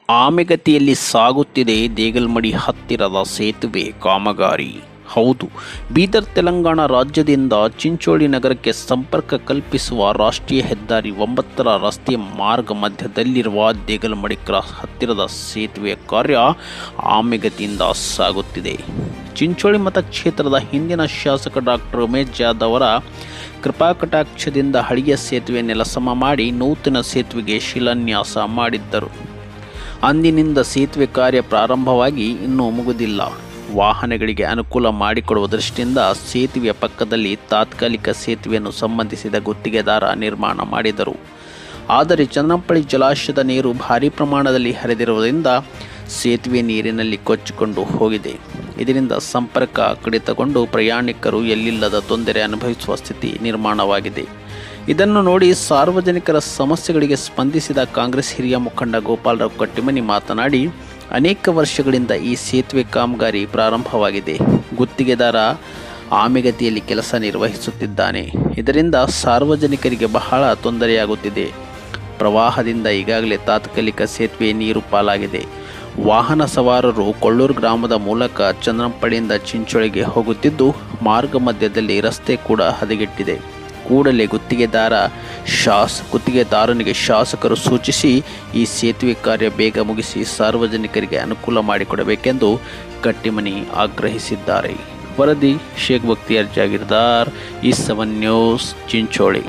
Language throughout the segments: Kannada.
ಆಮೆಗತಿಯಲ್ಲಿ ಸಾಗುತ್ತಿದೆ ದೇಗಲ್ಮಡಿ ಹತ್ತಿರದ ಸೇತುವೆ ಕಾಮಗಾರಿ ಹೌದು ಬೀದರ್ ತೆಲಂಗಾಣ ರಾಜ್ಯದಿಂದ ಚಿಂಚೋಳಿ ನಗರಕ್ಕೆ ಸಂಪರ್ಕ ಕಲ್ಪಿಸುವ ರಾಷ್ಟ್ರೀಯ ಹೆದ್ದಾರಿ ಒಂಬತ್ತರ ರಸ್ತೆಯ ಮಾರ್ಗ ಮಧ್ಯದಲ್ಲಿರುವ ದೇಗಲ್ಮಡಿ ಕ್ರಾಸ್ ಹತ್ತಿರದ ಸೇತುವೆಯ ಕಾರ್ಯ ಆಮೆಗತಿಯಿಂದ ಸಾಗುತ್ತಿದೆ ಚಿಂಚೋಳಿ ಮತಕ್ಷೇತ್ರದ ಹಿಂದಿನ ಶಾಸಕ ಡಾಕ್ಟರ್ ಉಮೇಶ್ ಜಾಧವ್ ಅವರ ಕೃಪಾಕಟಾಕ್ಷದಿಂದ ಹಳೆಯ ಸೇತುವೆ ನೆಲಸಮ ಮಾಡಿ ನೂತನ ಸೇತುವೆಗೆ ಶಿಲಾನ್ಯಾಸ ಮಾಡಿದ್ದರು ಅಂದಿನಿಂದ ಸೇತುವೆ ಕಾರ್ಯ ಪ್ರಾರಂಭವಾಗಿ ಇನ್ನೂ ಮುಗುದಿಲ್ಲ ವಾಹನಗಳಿಗೆ ಅನುಕೂಲ ಮಾಡಿಕೊಡುವ ದೃಷ್ಟಿಯಿಂದ ಸೇತುವೆಯ ಪಕ್ಕದಲ್ಲಿ ತಾತ್ಕಾಲಿಕ ಸೇತುವೆಯನ್ನು ಸಂಬಂಧಿಸಿದ ಗುತ್ತಿಗೆದಾರ ನಿರ್ಮಾಣ ಮಾಡಿದರು ಆದರೆ ಚನ್ನಂಪಳ್ಳಿ ಜಲಾಶಯದ ನೀರು ಭಾರೀ ಪ್ರಮಾಣದಲ್ಲಿ ಹರಿದಿರುವುದರಿಂದ ಸೇತುವೆ ನೀರಿನಲ್ಲಿ ಕೊಚ್ಚಿಕೊಂಡು ಹೋಗಿದೆ ಇದರಿಂದ ಸಂಪರ್ಕ ಕಡಿತಗೊಂಡು ಪ್ರಯಾಣಿಕರು ಎಲ್ಲಿಲ್ಲದ ತೊಂದರೆ ಅನುಭವಿಸುವ ಸ್ಥಿತಿ ನಿರ್ಮಾಣವಾಗಿದೆ ಇದನ್ನು ನೋಡಿ ಸಾರ್ವಜನಿಕರ ಸಮಸ್ಯೆಗಳಿಗೆ ಸ್ಪಂದಿಸಿದ ಕಾಂಗ್ರೆಸ್ ಹಿರಿಯ ಮುಖಂಡ ಗೋಪಾಲರಾವ್ ಕಟ್ಟಿಮನಿ ಮಾತನಾಡಿ ಅನೇಕ ವರ್ಷಗಳಿಂದ ಈ ಸೇತುವೆ ಕಾಮಗಾರಿ ಪ್ರಾರಂಭವಾಗಿದೆ ಗುತ್ತಿಗೆದಾರ ಆಮೆಗತಿಯಲ್ಲಿ ಕೆಲಸ ನಿರ್ವಹಿಸುತ್ತಿದ್ದಾನೆ ಇದರಿಂದ ಸಾರ್ವಜನಿಕರಿಗೆ ಬಹಳ ತೊಂದರೆಯಾಗುತ್ತಿದೆ ಪ್ರವಾಹದಿಂದ ಈಗಾಗಲೇ ತಾತ್ಕಾಲಿಕ ಸೇತುವೆ ನೀರು ಪಾಲಾಗಿದೆ ವಾಹನ ಸವಾರರು ಕೊಳ್ಳೂರು ಗ್ರಾಮದ ಮೂಲಕ ಚಂದ್ರಂಪಳ್ಳಿಯಿಂದ ಚಿಂಚೋಳಿಗೆ ಹೋಗುತ್ತಿದ್ದು ಮಾರ್ಗ ಮಧ್ಯದಲ್ಲಿ ರಸ್ತೆ ಕೂಡ ಹದಗೆಟ್ಟಿದೆ ಕೂಡಲೇ ಗುತ್ತಿಗೆದಾರ ಶಾಸ್ ಗುತ್ತಿಗೆದಾರನಿಗೆ ಶಾಸಕರು ಸೂಚಿಸಿ ಈ ಸೇತುವೆ ಕಾರ್ಯ ಬೇಗ ಮುಗಿಸಿ ಸಾರ್ವಜನಿಕರಿಗೆ ಅನುಕೂಲ ಮಾಡಿಕೊಡಬೇಕೆಂದು ಕಟ್ಟಿಮನಿ ಆಗ್ರಹಿಸಿದ್ದಾರೆ ವರದಿ Sheikh Bakhtiyar Jagirdar E seven news Chincholi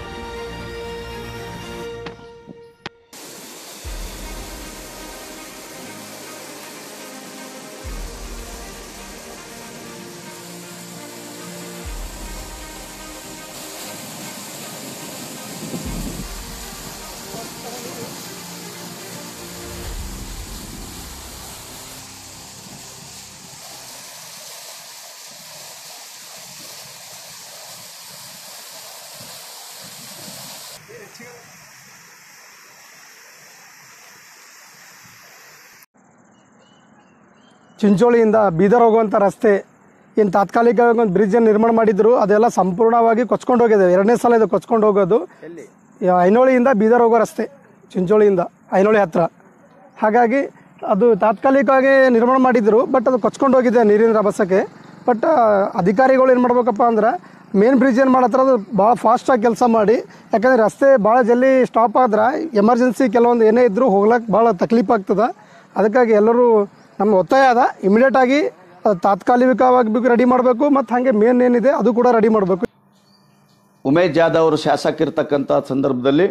ಚಿಂಚೋಳಿಯಿಂದ ಬೀದರ್ ಹೋಗುವಂಥ ರಸ್ತೆ ಏನು ತಾತ್ಕಾಲಿಕವಾಗಿ ಒಂದು ಬ್ರಿಡ್ಜನ್ನು ನಿರ್ಮಾಣ ಮಾಡಿದ್ರು ಅದೆಲ್ಲ ಸಂಪೂರ್ಣವಾಗಿ ಕೊಚ್ಕೊಂಡು ಹೋಗಿದೆ ಎರಡನೇ ಸಲ ಇದು ಕೊಚ್ಕೊಂಡು ಹೋಗೋದು ಈ ಐನೋಳಿಯಿಂದ ಬೀದರ್ ಹೋಗೋ ರಸ್ತೆ ಚಿಂಚೋಳಿಯಿಂದ ಐನೋಳಿ ಹತ್ರ ಹಾಗಾಗಿ ಅದು ತಾತ್ಕಾಲಿಕವಾಗಿ ನಿರ್ಮಾಣ ಮಾಡಿದ್ರು ಬಟ್ ಅದು ಕೊಚ್ಕೊಂಡು ಹೋಗಿದೆ ನೀರಿನ ರಭಸಕ್ಕೆ ಬಟ್ ಅಧಿಕಾರಿಗಳು ಏನು ಮಾಡ್ಬೇಕಪ್ಪ ಅಂದ್ರೆ ಮೇನ್ ಬ್ರಿಡ್ಜ್ ಏನು ಮಾಡತ್ತಾರ ಅದು ಭಾಳ ಫಾಸ್ಟಾಗಿ ಕೆಲಸ ಮಾಡಿ ಯಾಕಂದರೆ ರಸ್ತೆ ಭಾಳ ಜಲ್ದಿ ಸ್ಟಾಪ್ ಆದ್ರೆ ಎಮರ್ಜೆನ್ಸಿ ಕೆಲವೊಂದು ಏನೇ ಇದ್ದರೂ ಹೋಗ್ಲಿಕ್ಕೆ ಭಾಳ ತಕ್ಲೀಫ್ ಆಗ್ತದೆ ಅದಕ್ಕಾಗಿ ಎಲ್ಲರೂ ನಮ್ಮ ಒತ್ತಾಯ ಅದ ಇಮಿಡಿಯೇಟಾಗಿ ಅದು ತಾತ್ಕಾಲಿಕವಾಗಿ ರೆಡಿ ಮಾಡಬೇಕು ಮತ್ತು ಹಾಗೆ ಮೇನ್ ಏನಿದೆ ಅದು ಕೂಡ ರೆಡಿ ಮಾಡಬೇಕು ಉಮೇಶ್ ಜಾಧವ್ ಅವರು ಶಾಸಕಿರ್ತಕ್ಕಂಥ ಸಂದರ್ಭದಲ್ಲಿ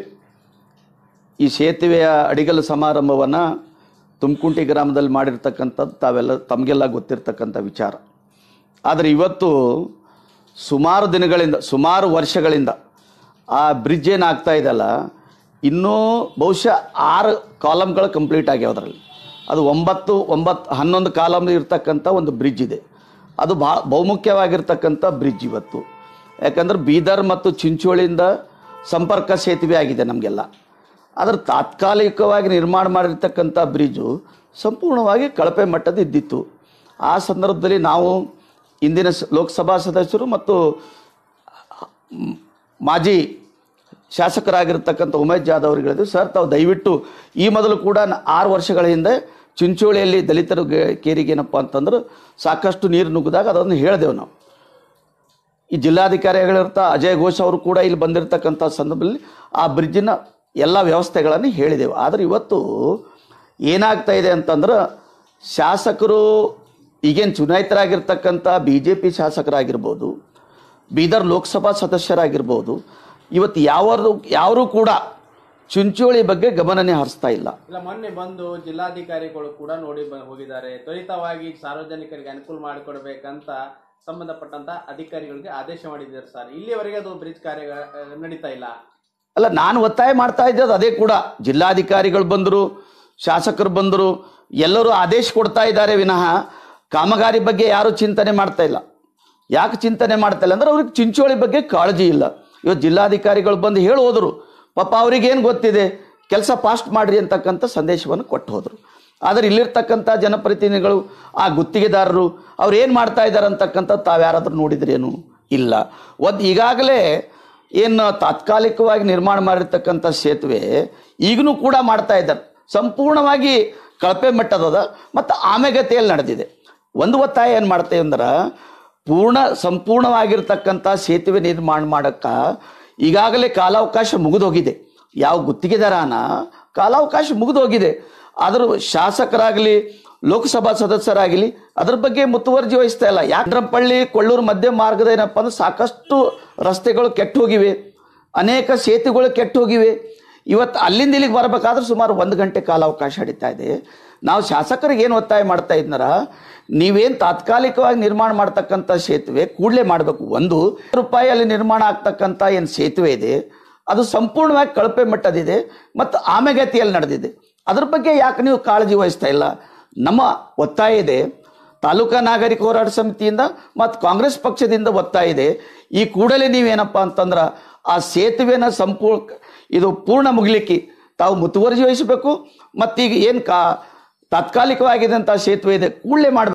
ಈ ಸೇತುವೆಯ ಅಡಿಗಲು ಸಮಾರಂಭವನ್ನು ತುಮಕುಂಟಿ ಗ್ರಾಮದಲ್ಲಿ ಮಾಡಿರ್ತಕ್ಕಂಥದ್ದು ತಾವೆಲ್ಲ ತಮಗೆಲ್ಲ ಗೊತ್ತಿರ್ತಕ್ಕಂಥ ವಿಚಾರ ಆದರೆ ಇವತ್ತು ಸುಮಾರು ದಿನಗಳಿಂದ ಸುಮಾರು ವರ್ಷಗಳಿಂದ ಆ ಬ್ರಿಡ್ಜ್ ಏನಾಗ್ತಾ ಇದೆಯಲ್ಲ ಇನ್ನೂ ಬಹುಶಃ ಆರು ಕಾಲಮ್ಗಳು ಕಂಪ್ಲೀಟ್ ಆಗ್ಯಾವ ಅದರಲ್ಲಿ ಅದು ಒಂಬತ್ತು ಒಂಬತ್ತು ಹನ್ನೊಂದು ಕಾಲಮ್ ಇರ್ತಕ್ಕಂಥ ಒಂದು ಬ್ರಿಡ್ಜ್ ಇದೆ ಅದು ಭಾಳ ಬಹುಮುಖ್ಯವಾಗಿರ್ತಕ್ಕಂಥ ಬ್ರಿಡ್ಜ್ ಇವತ್ತು ಯಾಕಂದ್ರೆ ಬೀದರ್ ಮತ್ತು ಚಿಂಚೋಳಿಯಿಂದ ಸಂಪರ್ಕ ಸೇತುವೆ ಆಗಿದೆ ನಮಗೆಲ್ಲ ಅದರ ತಾತ್ಕಾಲಿಕವಾಗಿ ನಿರ್ಮಾಣ ಮಾಡಿರ್ತಕ್ಕಂಥ ಬ್ರಿಡ್ಜು ಸಂಪೂರ್ಣವಾಗಿ ಕಳಪೆ ಮಟ್ಟದ ಇದ್ದಿತ್ತು ಆ ಸಂದರ್ಭದಲ್ಲಿ ನಾವು ಇಂದಿನ ಸ- ಲೋಕಸಭಾ ಸದಸ್ಯರು ಮತ್ತು ಮ್, ಮಾಜಿ ಶಾಸಕರಾಗಿರ್ತಕ್ಕಂಥ ಉಮೇಶ್ ಜಾಧವ್ ಅವ್ರಿಗೆ ಹೇಳಿದ್ವಿ ಸರ್ ತಾವು ದಯವಿಟ್ಟು ಈ ಮೊದಲು ಕೂಡ ನ- ಆರು ವರ್ಷಗಳ ಹಿಂದೆ ಚಿಂಚೋಳಿಯಲ್ಲಿ ದಲಿತರ ಗೆ- ಕೇರಿಗೆ ಏನಪ್ಪ ಅಂತಂದ್ರೆ ಸಾಕಷ್ಟು ನೀರು ನುಗ್ಗಿದಾಗ ಅದನ್ನು ಹೇಳಿದೆವು ನಾವು ಈ ಜಿಲ್ಲಾಧಿಕಾರಿಗಳಿರ್ತ ಅಜಯ್ ಘೋಷ್ ಅವರು ಕೂಡ ಇಲ್ಲಿ ಬಂದಿರತಕ್ಕಂಥ ಸಂದರ್ಭದಲ್ಲಿ ಆ ಬ್ರಿಡ್ಜಿನ ಎಲ್ಲ ವ್ಯವಸ್ಥೆಗಳನ್ನು ಹೇಳಿದೆವು ಆದರೆ ಇವತ್ತು ಏನಾಗ್ತಾ ಇದೆ ಅಂತಂದ್ರೆ ಶಾಸಕರು ಈಗೇನು ಚುನಾಯಿತರಾಗಿರ್ತಕ್ಕಂಥ ಬಿ ಜೆ ಪಿ ಶಾಸಕರಾಗಿರ್ಬೋದು ಬೀದರ್ ಲೋಕಸಭಾ ಸದಸ್ಯರಾಗಿರ್ಬೋದು ಇವತ್ತು ಯಾವರು ಯಾರೂ ಕೂಡ ಚಿಂಚೋಳಿ ಬಗ್ಗೆ ಗಮನನೇ ಹರಿಸ್ತಾ ಇಲ್ಲ ಇಲ್ಲ ಮೊನ್ನೆ ಬಂದು ಜಿಲ್ಲಾಧಿಕಾರಿಗಳು ಕೂಡ ನೋಡಿ ಬ- ಹೋಗಿದ್ದಾರೆ ತ್ವರಿತವಾಗಿ ಸಾರ್ವಜನಿಕರಿಗೆ ಅನುಕೂಲ ಮಾಡಿಕೊಡ್ಬೇಕಂತ ಸಂಬಂಧಪಟ್ಟಂತ ಅಧಿಕಾರಿಗಳಿಗೆ ಆದೇಶ ಮಾಡಿದ್ದಾರೆ ಸರ್ ಇಲ್ಲಿವರೆಗೆ ಅದು ಬ್ರಿಡ್ಜ್ ಕಾರ್ಯ ಆ, ನಡೀತಾ ಇಲ್ಲ ಅಲ್ಲ ನಾನು ಒತ್ತಾಯ ಮಾಡ್ತಾ ಇದ್ದದ್ದು ಅದೇ ಕೂಡ ಜಿಲ್ಲಾಧಿಕಾರಿಗಳು ಬಂದರು ಶಾಸಕರು ಬಂದರು ಎಲ್ಲರೂ ಆದೇಶ ಕೊಡ್ತಾ ಇದ್ದಾರೆ ವಿನಃ ಕಾಮಗಾರಿ ಬಗ್ಗೆ ಯಾರು ಚಿಂತನೆ ಮಾಡ್ತಾ ಇಲ್ಲ ಯಾಕೆ ಚಿಂತನೆ ಮಾಡ್ತಾ ಇಲ್ಲ ಅಂದ್ರೆ ಅವ್ರಿಗೆ ಚಿಂಚೋಳಿ ಬಗ್ಗೆ ಕಾಳಜಿ ಇಲ್ಲ ಇವತ್ತು ಜಿಲ್ಲಾಧಿಕಾರಿಗಳು ಬಂದು ಹೇಳಿ ಹೋದರು ಪಾಪ ಅವ್ರಿಗೇನು ಗೊತ್ತಿದೆ ಕೆಲಸ ಫಾಸ್ಟ್ ಮಾಡ್ರಿ ಅಂತಕ್ಕಂಥ ಸಂದೇಶವನ್ನು ಕೊಟ್ಟು ಹೋದರು ಆದರೆ ಇಲ್ಲಿರ್ತಕ್ಕಂಥ ಜನಪ್ರತಿನಿಧಿಗಳು ಆ ಗುತ್ತಿಗೆದಾರರು ಅವ್ರು ಏನು ಮಾಡ್ತಾ ಇದ್ದಾರೆ ಅಂತಕ್ಕಂಥ ತಾವು ಯಾರಾದರೂ ನೋಡಿದ್ರೇನು ಇಲ್ಲ ಒಂದು ಈಗಾಗಲೇ ಏನು ತಾತ್ಕಾಲಿಕವಾಗಿ ನಿರ್ಮಾಣ ಮಾಡಿರ್ತಕ್ಕಂಥ ಸೇತುವೆ ಈಗನೂ ಕೂಡ ಮಾಡ್ತಾ ಇದ್ದಾರೆ ಸಂಪೂರ್ಣವಾಗಿ ಕಳಪೆ ಮಟ್ಟದದ ಮತ್ತು ಆಮೆಗತಿಯಲ್ಲಿ ನಡೆದಿದೆ ಒಂದು ಒತ್ತಾಯ ಏನು ಮಾಡ್ತೇವೆ ಅಂದ್ರೆ ಪೂರ್ಣ ಸಂಪೂರ್ಣವಾಗಿರ್ತಕ್ಕಂಥ ಸೇತುವೆ ನಿರ್ಮಾಣ ಮಾಡಕ್ಕ ಈಗಾಗಲೇ ಕಾಲಾವಕಾಶ ಮುಗಿದೋಗಿದೆ ಯಾವ ಗುತ್ತಿಗೆದಾರನ ಕಾಲಾವಕಾಶ ಮುಗಿದೋಗಿದೆ ಆದರೂ ಶಾಸಕರಾಗಲಿ ಲೋಕಸಭಾ ಸದಸ್ಯರಾಗಲಿ ಅದ್ರ ಬಗ್ಗೆ ಮುತುವರ್ಜಿ ವಹಿಸ್ತಾ ಇಲ್ಲ ಯಾಕ್ರಂಪಳ್ಳಿ ಕೊಳ್ಳೂರು ಮಧ್ಯ ಮಾರ್ಗದ ಏನಪ್ಪ ಅಂದ್ರೆ ಸಾಕಷ್ಟು ರಸ್ತೆಗಳು ಕೆಟ್ಟು ಹೋಗಿವೆ ಅನೇಕ ಸೇತುಗಳು ಕೆಟ್ಟು ಹೋಗಿವೆ ಇವತ್ತು ಅಲ್ಲಿಂದ ಇಲ್ಲಿಗೆ ಬರಬೇಕಾದ್ರೆ ಸುಮಾರು ಒಂದು ಗಂಟೆ ಕಾಲಾವಕಾಶ ನಡೀತಾ ಇದೆ ನಾವು ಶಾಸಕರಿಗೆ ಏನು ಒತ್ತಾಯ ಮಾಡ್ತಾ ಇದ್ನಾರ ನೀವೇನು ತಾತ್ಕಾಲಿಕವಾಗಿ ನಿರ್ಮಾಣ ಮಾಡ್ತಕ್ಕಂಥ ಸೇತುವೆ ಕೂಡಲೇ ಮಾಡಬೇಕು ಒಂದು ರೂಪಾಯಿಯಲ್ಲಿ ನಿರ್ಮಾಣ ಆಗ್ತಕ್ಕಂಥ ಏನು ಸೇತುವೆ ಇದೆ ಅದು ಸಂಪೂರ್ಣವಾಗಿ ಕಳಪೆ ಮಟ್ಟದಿದೆ ಮತ್ತು ಆಮೆಗತಿಯಲ್ಲಿ ನಡೆದಿದೆ ಅದ್ರ ಬಗ್ಗೆ ಯಾಕೆ ನೀವು ಕಾಳಜಿ ವಹಿಸ್ತಾ ಇಲ್ಲ ನಮ್ಮ ಒತ್ತಾಯ ಇದೆ ತಾಲೂಕಾ ನಾಗರಿಕ ಹೋರಾಟ ಸಮಿತಿಯಿಂದ ಮತ್ತು ಕಾಂಗ್ರೆಸ್ ಪಕ್ಷದಿಂದ ಒತ್ತಾಯ ಇದೆ ಈ ಕೂಡಲೇ ನೀವೇನಪ್ಪ ಅಂತಂದ್ರೆ ಆ ಸೇತುವೆನ ಸಂಪೂರ್ಣ ಇದು ಪೂರ್ಣ ಮುಗಿಲಿಕ್ಕೆ ತಾವು ಮುತುವರ್ಜಿ ವಹಿಸಬೇಕು ಮತ್ತೀಗ ಏನು ಕಾ ತಾತ್ಕಾಲಿಕವಾಗಿದ್ದಂಥ ಸೇತುವೆ ಇದೆ ಕೂಡಲೇ ಮಾಡಬೇಕು